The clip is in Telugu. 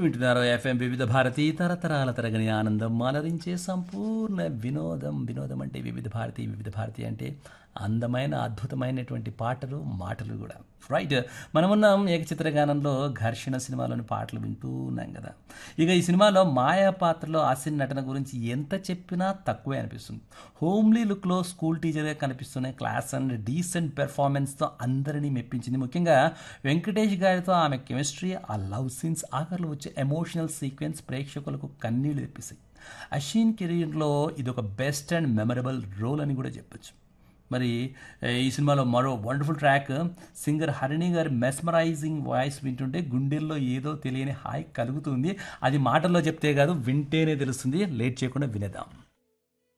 వింటున్నారు ఎఫ్ఎం వివిధ భారతి తరతరాల తరగని ఆనందం అలరించే సంపూర్ణ వినోదం వినోదం అంటే వివిధ భారతి వివిధ భారతి అంటే అందమైన అద్భుతమైనటువంటి పాటలు మాటలు కూడా రైట్ మనమున్నాం ఏకచిత్ర గానంలో ఘర్షణ సినిమాలోని పాటలు వింటూ ఉన్నాం కదా ఇక ఈ సినిమాలో మాయా పాత్రలో ఆసిన్ నటన గురించి ఎంత చెప్పినా తక్కువే అనిపిస్తుంది హోమ్లీ లుక్లో స్కూల్ టీచర్గా కనిపిస్తున్న క్లాస్ అండ్ డీసెంట్ పెర్ఫార్మెన్స్తో అందరినీ మెప్పించింది ముఖ్యంగా వెంకటేష్ గారితో ఆమె కెమిస్ట్రీ ఆ లవ్ సీన్స్ ఆఖరిలో వచ్చే ఎమోషనల్ సీక్వెన్స్ ప్రేక్షకులకు కన్నీళ్లు తెప్పిస్తాయి అషీన్ కెరీర్లో ఇది ఒక బెస్ట్ అండ్ మెమరబుల్ రోల్ అని కూడా చెప్పొచ్చు మరి ఈ సినిమాలో మరో వండర్ఫుల్ ట్రాక్ సింగర్ హరిణి గారి మెస్మరైజింగ్ వాయిస్ వింటుంటే గుండెల్లో ఏదో తెలియని హాయ్ కలుగుతుంది అది మాటల్లో చెప్తే కాదు వింటేనే తెలుస్తుంది లేట్ చేయకుండా వినేద్దాం